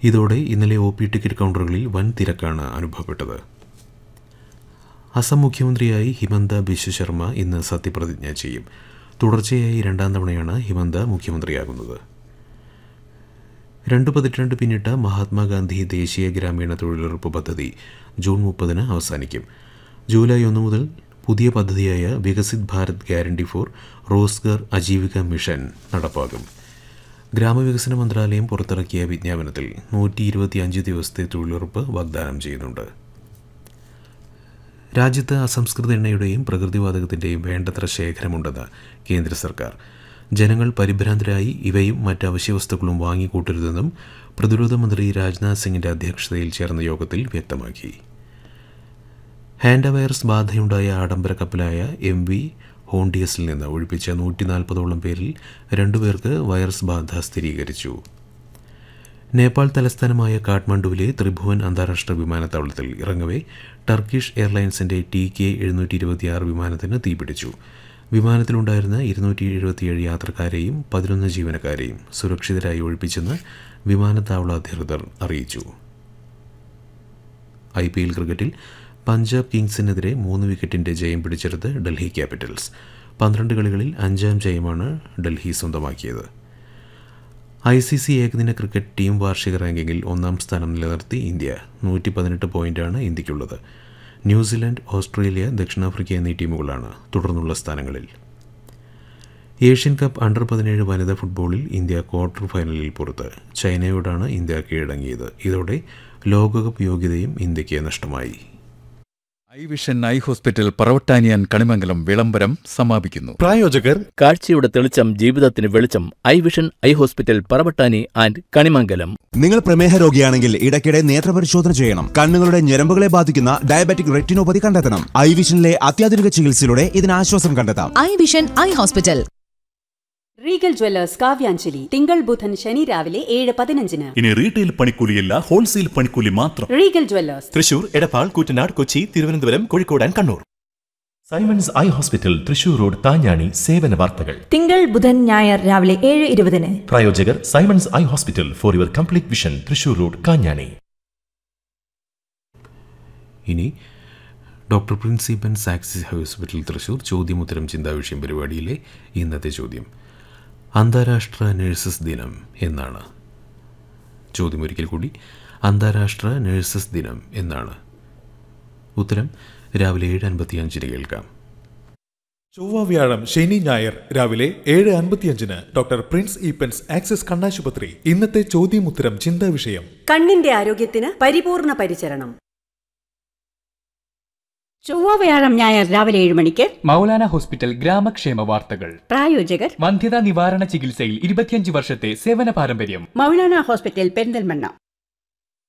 ഇതോടെ ഇന്നലെ O P ticket കൗണ്ടറുകളിൽ വൻ തിരക്കാണ് അനുഭവപ്പെട്ടത് അസം മുഖ്യമന്ത്രിയായി ഹിമന്ത ബിശ്വ ശർമ്മ ഇന്ന് സത്യപ്രതിജ്ഞ ചെയ്യും തുടർച്ചയായി രണ്ടാം തവണയാണ് ഹിമന്ത മുഖ്യമന്ത്രിയാകുന്നത് രണ്ട് പതിറ്റാണ്ട് പിന്നിട്ട മഹാത്മാഗാന്ധി ദേശീയ ഗ്രാമീണ തൊഴിലുറപ്പ് പദ്ധതി ജൂൺ മുപ്പതിന് അവസാനിക്കും ജൂലൈ ഒന്ന് മുതൽ പുതിയ പദ്ധതിയായ Viksit Bharat guarantee for Rozgar Ajeevika mission നടപ്പാക്കും ഗ്രാമവികസന മന്ത്രാലയം പുറത്തിറക്കിയ വിജ്ഞാപനത്തിൽ നൂറ്റി ഇരുപത്തിയഞ്ച് ദിവസത്തെ തൊഴിലുറപ്പ് വാഗ്ദാനം ചെയ്യുന്നുണ്ട് രാജ്യത്ത് അസംസ്കൃത എണ്ണയുടെയും പ്രകൃതിവാതകത്തിൻ്റെയും വേണ്ടത്ര ശേഖരമുണ്ടെന്ന് കേന്ദ്ര സർക്കാർ ജനങ്ങൾ പരിഭ്രാന്തരായി ഇവയും മറ്റ് അവശ്യവസ്തുക്കളും വാങ്ങിക്കൂട്ടരുതെന്നും പ്രതിരോധ മന്ത്രി രാജ്നാഥ് സിംഗിന്റെ അധ്യക്ഷതയിൽ ചേർന്ന യോഗത്തിൽ വ്യക്തമാക്കി ഹാൻഡ വൈറസ് ബാധയുണ്ടായ ആഡംബര കപ്പലായ എം വി ഹോണ്ടിയസിൽ നിന്ന് ഒഴിപ്പിച്ച നൂറ്റി നാൽപ്പതോളം പേരിൽ രണ്ടുപേർക്ക് വൈറസ് ബാധ സ്ഥിരീകരിച്ചു നേപ്പാൾ തലസ്ഥാനമായ കാഠ്മണ്ഡുവിലെ ത്രിഭുവൻ അന്താരാഷ്ട്ര വിമാനത്താവളത്തിൽ ഇറങ്ങവേ ടർക്കിഷ് എയർലൈൻസിന്റെ ടി കെ എഴുന്നൂറ്റി ഇരുപത്തിയാറ് വിമാനത്തിന് തീപിടിച്ചു വിമാനത്തിലുണ്ടായിരുന്ന ഇരുന്നൂറ്റി എഴുപത്തിയേഴ് യാത്രക്കാരെയും പതിനൊന്ന് ജീവനക്കാരെയും സുരക്ഷിതരായി ഒഴിപ്പിച്ചെന്ന് വിമാനത്താവള അധികൃതർ അറിയിച്ചു ഐ പി എൽ ക്രിക്കറ്റിൽ പഞ്ചാബ് കിങ്സിനെതിരെ മൂന്ന് വിക്കറ്റിന്റെ ജയം പിടിച്ചെടുത്ത് ഡൽഹി ക്യാപിറ്റൽസ് പന്ത്രണ്ട് കളികളിൽ അഞ്ചാം ജയമാണ് ഡൽഹി സ്വന്തമാക്കിയത് ഐ സി സി ഏകദിന ക്രിക്കറ്റ് ടീം വാർഷിക റാങ്കിങ്ങിൽ ഒന്നാം സ്ഥാനം നിലനിർത്തി ഇന്ത്യ നൂറ്റി പതിനെട്ട് പോയിന്റാണ് ഇന്ത്യക്കുള്ളത് ന്യൂസിലാൻഡ് ഓസ്ട്രേലിയ ദക്ഷിണാഫ്രിക്ക എന്നീ ടീമുകളാണ് തുടർന്നുള്ള സ്ഥാനങ്ങളിൽ ഏഷ്യൻ കപ്പ് അണ്ടർ പതിനേഴ് വനിതാ ഫുട്ബോളിൽ ഇന്ത്യ ക്വാർട്ടർ ഫൈനലിൽ പുറത്ത് ചൈനയോടാണ് ഇന്ത്യ കീഴടങ്ങിയത് ഇതോടെ ലോകകപ്പ് യോഗ്യതയും ഇന്ത്യക്ക് നഷ്ടമായി ഐ വിഷൻ ഐ ഹോസ്പിറ്റൽ പറവട്ടാനിയാൻ കണിമംഗലം വിളംബരം സമാപിക്കുന്നു പ്രായോജകർ കാഴ്ചയുടെ തെളിച്ചം ജീവിതത്തിന് വെളിച്ചം eye vision eye hospital Paravattani and Kanimangalam നിങ്ങൾ പ്രമേഹ രോഗിയാണെങ്കിൽ ഇടയ്ക്കിടെ നേത്രപരിശോധന ചെയ്യണം കണ്ണുകളുടെ ഞരമ്പുകളെ ബാധിക്കുന്ന ഡയബറ്റിക് റെറ്റിനോപ്പതി കണ്ടെത്തണം ഐ വിഷനിലെ അത്യാധുനിക ചികിത്സയിലൂടെ ഇതിന് ആശ്വാസം കണ്ടെത്താം eye vision eye hospital Regal jewellers Kavyanjali തിങ്കൾ ബുധൻ ശനി രാവിലെ ഏഴ് പതിനഞ്ചിന് ഇനി റീറ്റെയിൽ പണിക്കൂലിയല്ല ഹോൾസെയിൽ പണിക്കൂലി മാത്രം Regal jewellers Thrissur Edappal Koottanad Kochi Thiruvananthapuram Kozhikode and Kannur Simons eye hospital Thrissur road Thanjani സേവന വാർത്തകൾ തിങ്കൾ ബുധൻ ഞായർ രാവിലെ ഏഴ് ഇരുപതിന് പ്രായോജകർ Simons eye hospital for your complete vision Thrissur road Kanjani ഇനി ഡോക്ടർ പ്രിൻസിപ്പൻ സാക്സിസ് ഹോസ്പിറ്റൽ തൃശൂർ ചോദ്യമുത്തരം ചിന്താവിഷയം പരിപാടിയിലെ ഇന്നത്തെ ചോദ്യം അന്താരാഷ്ട്ര നഴ്സസ് ദിനം എന്നാണ് ചോദ്യം ഒരിക്കൽ കൂടി അന്താരാഷ്ട്ര നഴ്സസ് ദിനം എന്നാണ് ഉത്തരം രാവിലെ ഏഴ് അൻപത്തിയഞ്ചിന് കേൾക്കാം ചൊവ്വ വ്യാഴം ശനി ഞായർ രാവിലെ ഏഴ് അൻപത്തിയഞ്ചിന് ഡോക്ടർ പ്രിൻസ് ഈപ്പൻസ് ആക്സിസ് കണ്ണാശുപത്രി ഇന്നത്തെ ചോദ്യമുത്തരം ചിന്താ വിഷയം കണ്ണിന്റെ ആരോഗ്യത്തിന് പരിപൂർണ പരിചരണം ചൊവ്വ വ്യാഴം ഞായർ രാവിലെ ഏഴ് മണിക്ക് മൗലാന ഹോസ്പിറ്റൽ ഗ്രാമക്ഷേമ വാർത്തകൾ പ്രായോജകർ വന്ധ്യതാ നിവാരണ ചികിത്സയിൽ ഇരുപത്തിയഞ്ച് വർഷത്തെ സേവന പാരമ്പര്യം മൗലാന ഹോസ്പിറ്റൽ പെരിന്തൽമണ്ണ